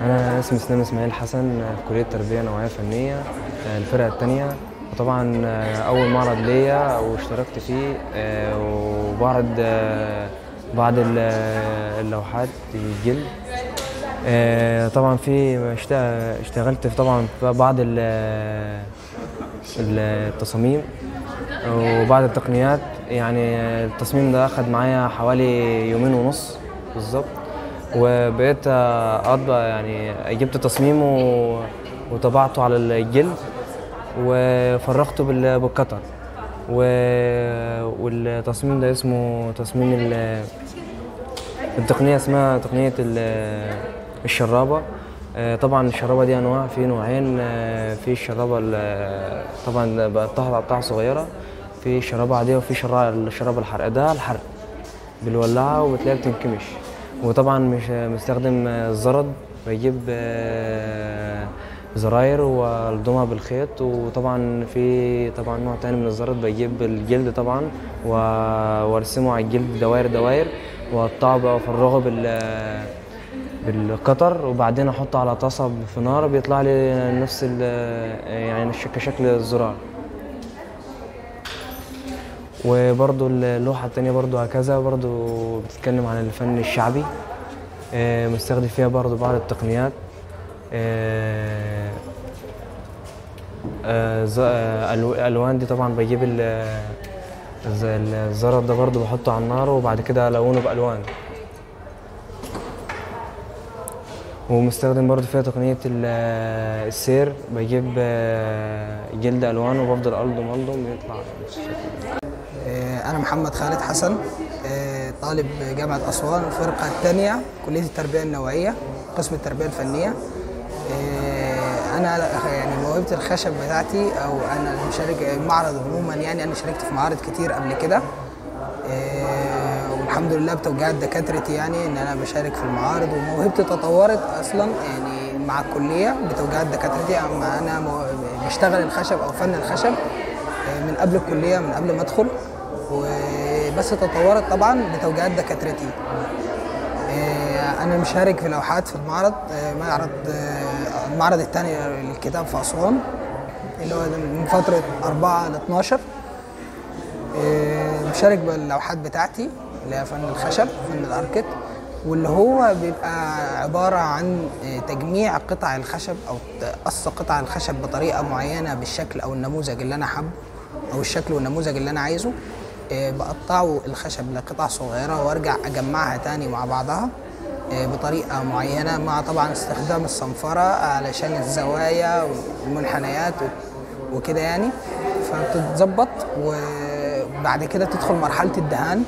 أنا اسمي سلام إسماعيل حسن في كلية تربية نوعية فنية آه، الفرقة التانية وطبعا آه، أول معرض ليا واشتركت فيه آه، وبعرض آه، بعض ال- اللوحات الجلد آه، طبعا في اشت- اشتغلت في طبعا في بعض ال- التصاميم وبعض التقنيات يعني التصميم ده أخد معايا حوالي يومين ونص بالظبط وبقيت أطبع يعني جبت تصميم و- وطبعته على الجلد وفرغته بال- بالقطر و- والتصميم ده اسمه تصميم ال- التقنية اسمها تقنية ال- الشرابة آه، طبعا الشرابة دي أنواع في نوعين آه، في الشرابة ال- طبعا بقطعها قطع صغيرة في شرابة عادية وفي شرا- الشرابة الحرق ده الحرق بالولاعة وبتلاقيها بتنكمش وطبعا مش مستخدم آه، الزرد بجيب آه، زراير والضمها بالخيط وطبعا في طبعا نوع تاني من الزرد بجيب الجلد طبعا و- وارسمه على الجلد دواير دواير واقطعه بقى وافرغه بال بالقطر وبعدين احطه على طاسه في نار بيطلع لي نفس ال يعني ش- كشكل الزرار وبرضو اللوحة التانية برضو هكذا برضو بتتكلم عن الفن الشعبي آه، مستخدم فيها برضو بعض التقنيات آه، آه، ز- آه، ألو- الألوان دي طبعا بجيب ال- الز- الزرد ده برضو بحطه على النار وبعد كده ألونه بألوان ومستخدم برضو فيها تقنية ال- السير بجيب آه، جلد ألوان وبفضل ألضم ألضم يطلع نفس الشكل آه، أنا محمد خالد حسن آه، طالب جامعة أسوان الفرقة الثانية كلية التربية النوعية قسم التربية الفنية آه، أنا يعني موهبة الخشب بتاعتي أو أنا مشارك معرض عموما يعني أنا شاركت في معارض كتير قبل كده آه، والحمد لله بتوجيهات دكاترتي يعني ان انا بشارك في المعارض وموهبتي تطورت اصلا يعني مع الكليه بتوجيهات دكاترتي اما انا مو- بشتغل الخشب او فن الخشب آه، من قبل الكليه من قبل ما ادخل وبس تطورت طبعا بتوجيهات دكاترتي آه، انا مشارك في لوحات في المعرض آه، معرض آه، المعرض الثاني للكتاب في اسوان اللي هو ده من فتره 4 ل 12 آه، مشارك باللوحات بتاعتي اللي هي فن الخشب فن الاركت واللي هو بيبقى عبارة عن آه، تجميع قطع الخشب أو تقص قطع الخشب بطريقة معينة بالشكل أو النموذج اللي أنا حابه أو الشكل والنموذج اللي أنا عايزه آه، بقطعه الخشب لقطع صغيرة وأرجع أجمعها تاني مع بعضها آه، بطريقة معينة مع طبعا استخدام الصنفرة علشان الزوايا والمنحنيات و- وكده يعني فبتتظبط وبعد كده تدخل مرحلة الدهان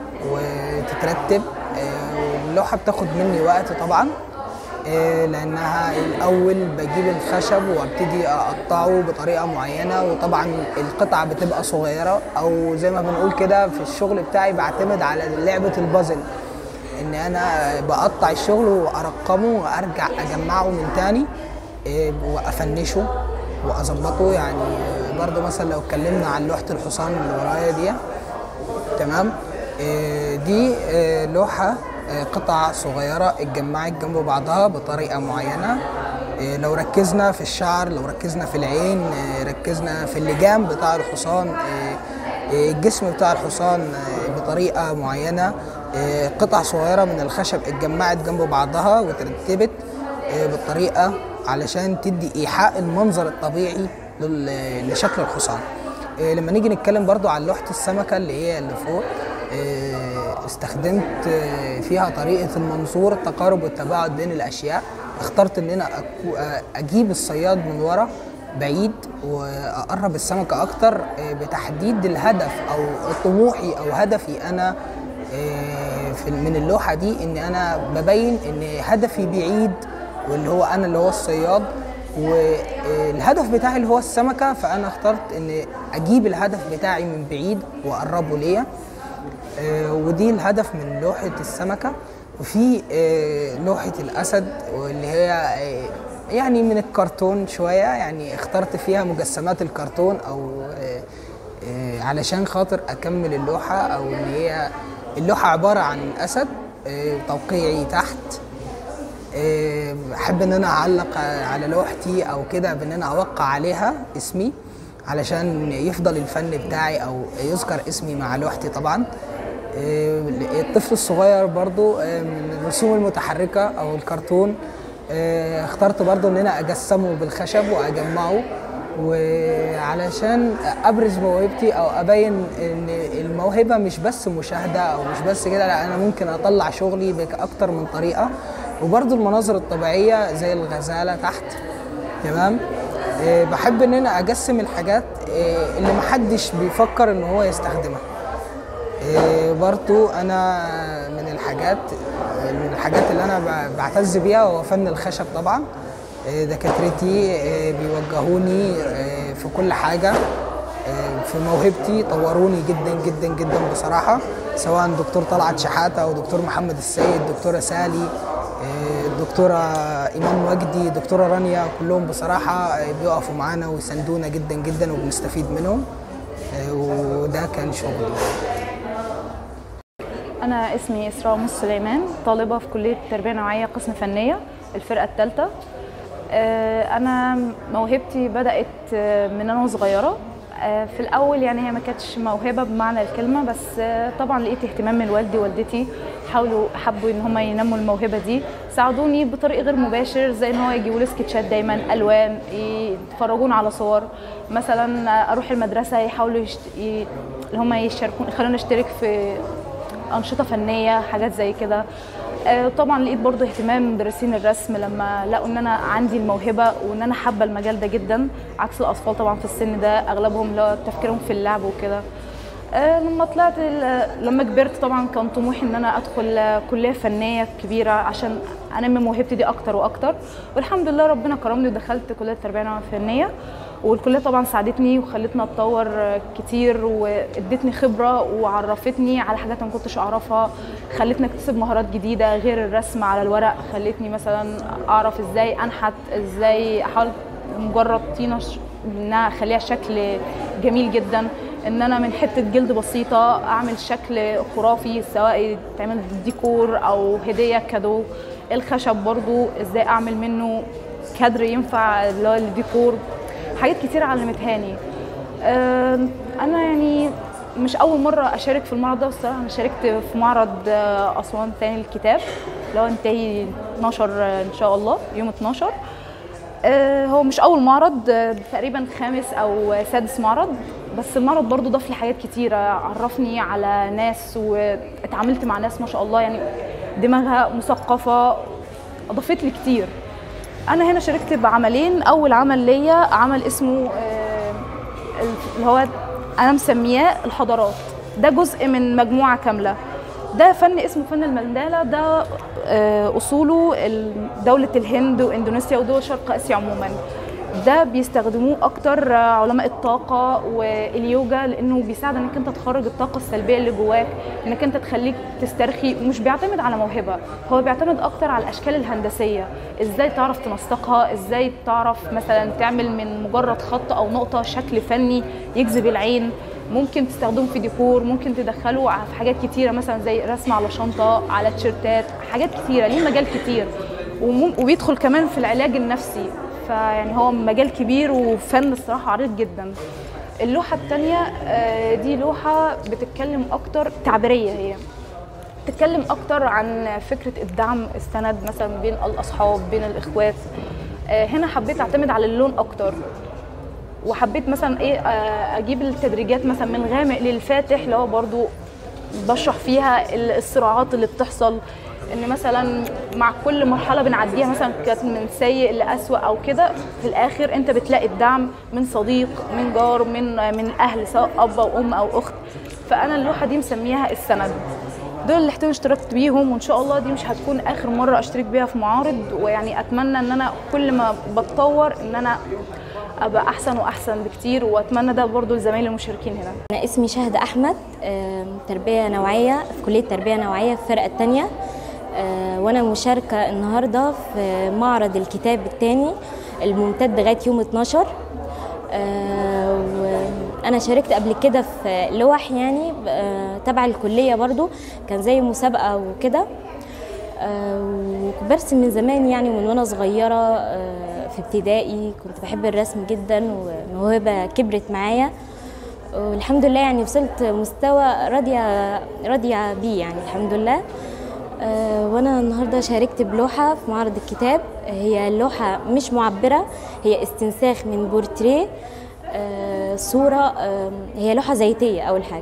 وتترتب آه، واللوحة بتاخد مني وقت طبعا آه، لانها الاول بجيب الخشب وابتدي اقطعه بطريقه معينه وطبعا القطعه بتبقى صغيره او زي ما بنقول كده في الشغل بتاعي بعتمد على لعبه البازل ان انا بقطع الشغل وارقمه وارجع اجمعه من تاني آه، وافنشه واظبطه يعني برضو مثلا لو اتكلمنا عن لوحه الحصان اللي ورايا دي تمام آه، دي آه، لوحة آه، قطع صغيرة اتجمعت جنب بعضها بطريقة معينة آه، لو ركزنا في الشعر لو ركزنا في العين آه، ركزنا في اللجام بتاع الحصان آه، آه، الجسم بتاع الحصان آه، بطريقة معينة آه، قطع صغيرة من الخشب اتجمعت جنب بعضها وترتبت آه، بالطريقة علشان تدي إيحاء المنظر الطبيعي لل- لشكل الحصان إيه، لما نيجي نتكلم برضو عن لوحة السمكة اللي هي اللي فوق إيه، استخدمت إيه، فيها طريقة المنظور التقارب والتباعد بين الأشياء اخترت ان انا أكو- اجيب الصياد من ورا بعيد واقرب السمكة اكتر إيه، بتحديد الهدف او طموحي او هدفي انا إيه، في من اللوحة دي ان انا ببين ان هدفي بعيد واللي هو انا اللي هو الصياد والهدف بتاعي اللي هو السمكه فانا اخترت ان اجيب الهدف بتاعي من بعيد واقربه ليا آه، ودي الهدف من لوحه السمكه وفي آه، لوحه الاسد واللي هي آه، يعني من الكرتون شويه يعني اخترت فيها مجسمات الكرتون او آه، آه، علشان خاطر اكمل اللوحه او اللي هي اللوحه عباره عن اسد آه، توقيعي تحت آه، بحب ان انا اعلق على لوحتي او كده بان انا اوقع عليها اسمي علشان يفضل الفن بتاعي او يذكر اسمي مع لوحتي طبعا آه، الطفل الصغير برضو آه، من الرسوم المتحركة او الكرتون آه، اخترت برضو ان انا اجسمه بالخشب واجمعه وعلشان ابرز موهبتي او ابين ان الموهبه مش بس مشاهده او مش بس كده لا انا ممكن اطلع شغلي باكتر من طريقه وبرضو المناظر الطبيعيه زي الغزاله تحت تمام آه، بحب ان انا اجسم الحاجات آه، اللي محدش بيفكر ان هو يستخدمها آه، برضو انا من الحاجات من الحاجات اللي انا ب- بعتز بيها هو فن الخشب طبعا آه، دكاترتي آه، بيوجهوني آه، في كل حاجه آه، في موهبتي طوروني جدا جدا جدا بصراحه سواء دكتور طلعت شحاته او دكتور محمد السيد دكتوره سالي آه، الدكتوره ايمان وجدي دكتوره رانيا كلهم بصراحه آه، بيقفوا معانا ويساندونا جدا جدا وبنستفيد منهم آه، وده كان شغلي أنا اسمي إسراء مص سليمان طالبة في كلية تربية نوعية قسم فنية الفرقة الثالثة أنا موهبتي بدأت آه، من أنا صغيرة آه، في الأول يعني هي ما كانتش موهبة بمعنى الكلمة بس آه، طبعا لقيت اهتمام من والدي ووالدتي حاولوا حبوا إن هم ينموا الموهبة دي ساعدوني بطريق غير مباشر زي إن هو يجيبوا لي سكتشات دايما ألوان يتفرجون على صور مثلا أروح المدرسة يحاولوا يشت... ي... اللي هم يشاركون يخلوني أشترك في أنشطة فنية حاجات زي كده آه، طبعا لقيت برضو اهتمام مدرسين الرسم لما لقوا ان انا عندي الموهبه وان انا حابه المجال ده جدا عكس الاطفال طبعا في السن ده اغلبهم اللي هو تفكيرهم في اللعب وكده آه، لما طلعت ال- لما كبرت طبعا كان طموحي ان انا ادخل آه، كليه فنيه كبيره عشان انمي موهبتي دي اكتر واكتر والحمد لله ربنا كرمني ودخلت كليه التربيه النوعية الفنيه والكليه طبعا ساعدتني وخلتني اتطور آه، كتير وادتني خبره وعرفتني على حاجات ما كنتش اعرفها خلتني اكتسب مهارات جديده غير الرسم على الورق خلتني مثلا اعرف ازاي انحت ازاي احاول مجرد طينه ش- انها اخليها شكل جميل جدا ان انا من حته جلد بسيطه اعمل شكل خرافي سواء تعمل ديكور او هديه كادو الخشب برضو ازاي اعمل منه كادر ينفع اللي هو الديكور حاجات كتير علمتهاني آم، انا يعني مش اول مره اشارك في المعرض ده الصراحه انا شاركت في معرض آه، اسوان تاني للكتاب اللي هو انتهي 12 آه، ان شاء الله يوم 12 آه، هو مش اول معرض آه، تقريبا خامس او سادس معرض بس المعرض برضو ضاف لي حاجات كتيره عرفني على ناس واتعاملت مع ناس ما شاء الله يعني دماغها مثقفه اضافت لي كتير انا هنا شاركت بعملين اول عمل ليا عمل اسمه آه، اللي هو انا مسمياه الحضارات ده جزء من مجموعه كامله ده فن اسمه فن المندالة ده آه، اصوله ال- دوله الهند واندونيسيا ودول شرق اسيا عموما ده بيستخدموه اكتر آه، علماء الطاقه واليوجا لانه بيساعد انك انت تخرج الطاقه السلبيه اللي جواك انك انت تخليك تسترخي ومش بيعتمد على موهبه هو بيعتمد اكتر على الاشكال الهندسيه ازاي تعرف تنسقها ازاي تعرف مثلا تعمل من مجرد خط او نقطه شكل فني يجذب العين ممكن تستخدمه في ديكور ممكن تدخله ع- في حاجات كتيره مثلا زي رسم على شنطه على تيشيرتات حاجات كتيره ليه مجال كتير ومم- وبيدخل كمان في العلاج النفسي فيعني هو مجال كبير وفن الصراحه عريض جدا اللوحه الثانيه دي لوحه بتتكلم اكتر تعبيريه هي تتكلم اكتر عن فكره الدعم السند مثلا بين الاصحاب بين الاخوات آه، هنا حبيت اعتمد على اللون اكتر وحبيت مثلا ايه آه، اجيب التدريجات مثلا من غامق للفاتح اللي هو برضو بشرح فيها ال- الصراعات اللي بتحصل ان مثلا مع كل مرحله بنعديها مثلا كانت من سيء لاسوء او كده في الاخر انت بتلاقي الدعم من صديق من جار من من الاهل سواء اب او ام او اخت فانا اللوحه دي مسميها السند دول اللي احتمال اشتركت بيهم وان شاء الله دي مش هتكون اخر مره اشترك بيها في معارض ويعني اتمنى ان انا كل ما بتطور ان انا ابقى احسن واحسن بكتير واتمنى ده برضو لزمايلي المشاركين هنا أنا اسمي شهد أحمد آم، تربية نوعية في كلية تربية نوعية في الفرقة التانية آه، وأنا مشاركة النهاردة في معرض الكتاب الثاني الممتد لغاية يوم 12 آه، وأنا شاركت قبل كده في لوح يعني آه، تبع الكلية برضو كان زي مسابقة وكده آه، وبرسم من زمان يعني من وانا صغيره آه، في ابتدائي كنت بحب الرسم جدا وموهبه كبرت معايا والحمد لله يعني وصلت مستوى راضيه راضيه بيه يعني الحمد لله آه، وانا النهارده شاركت بلوحه في معرض الكتاب هي لوحه مش معبره هي استنساخ من بورتريه آه، صوره آه، هي لوحه زيتيه اول حاجه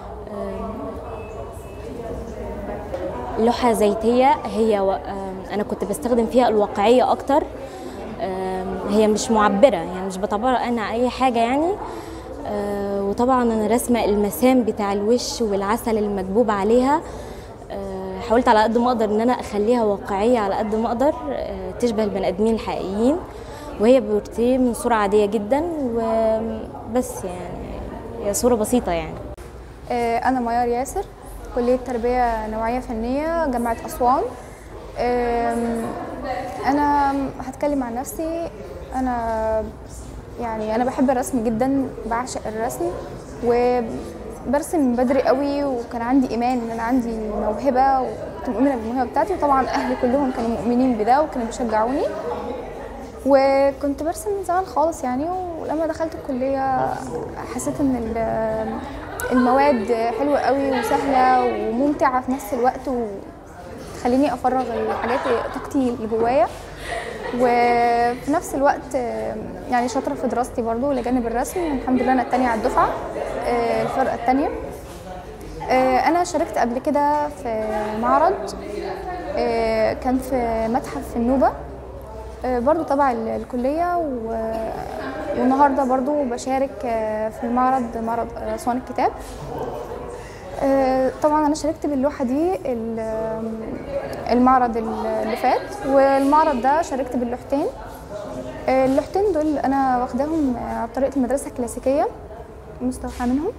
لوحة زيتية هي و... آم، أنا كنت بستخدم فيها الواقعية أكتر آم، هي مش معبرة يعني مش بعتبر أنا أي حاجة يعني آه، وطبعا أنا رسمة المسام بتاع الوش والعسل المكبوب عليها آه، حاولت على قد ما أقدر إن أنا أخليها واقعية على قد ما أقدر آه، تشبه البني آدمين الحقيقيين وهي بورتيه من صورة عادية جدا وبس يعني هي صورة بسيطة يعني آه، أنا ميار ياسر كلية تربية نوعية فنية جامعة أسوان آم، أنا هتكلم عن نفسي أنا يعني أنا بحب الرسم جدا بعشق الرسم وبرسم من بدري قوي وكان عندي إيمان إن أنا عندي موهبة وكنت مؤمنة بالموهبة بتاعتي وطبعا أهلي كلهم كانوا مؤمنين بده وكانوا بيشجعوني وكنت برسم من زمان خالص يعني ولما دخلت الكلية حسيت ان ال- المواد حلوة قوي وسهلة وممتعة في نفس الوقت وتخليني افرغ الحاجات طاقتي اللي جوايا وفي نفس الوقت يعني شاطرة في دراستي برضو لجانب الرسم الحمد لله انا التانية على الدفعة الفرقة التانية انا شاركت قبل كده في معرض كان في متحف في النوبة آه، برضو تبع ال- الكلية و- والنهاردة برضو بشارك آه، في المعرض معرض آه، أسوان الكتاب آه، طبعا أنا شاركت باللوحة دي ال- المعرض ال- اللي فات والمعرض ده شاركت باللوحتين آه، اللوحتين دول أنا واخداهم آه، على طريقة المدرسة الكلاسيكية مستوحاة منهم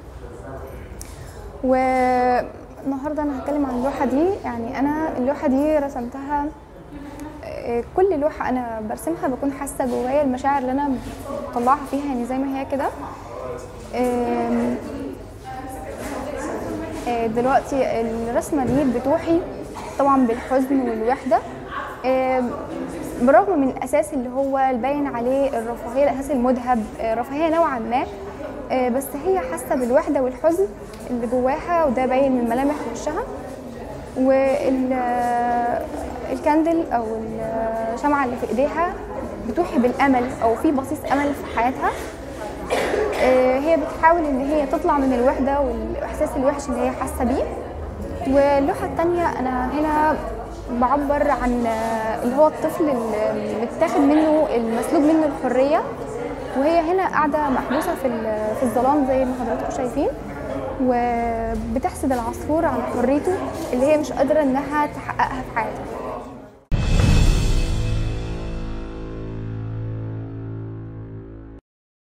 والنهارده انا هتكلم عن اللوحه دي يعني انا اللوحه دي رسمتها آه، كل لوحه انا برسمها بكون حاسه جوايا المشاعر اللي انا بطلعها فيها يعني زي ما هي كده آم، آه، دلوقتي الرسمه دي بتوحي طبعا بالحزن والوحده آم، بالرغم من الاساس اللي هو الباين عليه الرفاهيه الاساس المذهب آه، رفاهيه نوعا ما آه، بس هي حاسه بالوحده والحزن اللي جواها وده باين من ملامح وشها والكاندل او الشمعه اللي في ايديها بتوحي بالامل او في بصيص امل في حياتها آه، هي بتحاول ان هي تطلع من الوحده والاحساس الوحش اللي هي حاسه بيه واللوحه الثانيه انا هنا بعبر عن آه، اللي هو الطفل اللي متاخد منه المسلوب منه الحريه وهي هنا قاعده محبوسه في ال- في الظلام زي ما حضراتكم شايفين وبتحسد العصفور على حريته اللي هي مش قادره انها تحققها في حياتها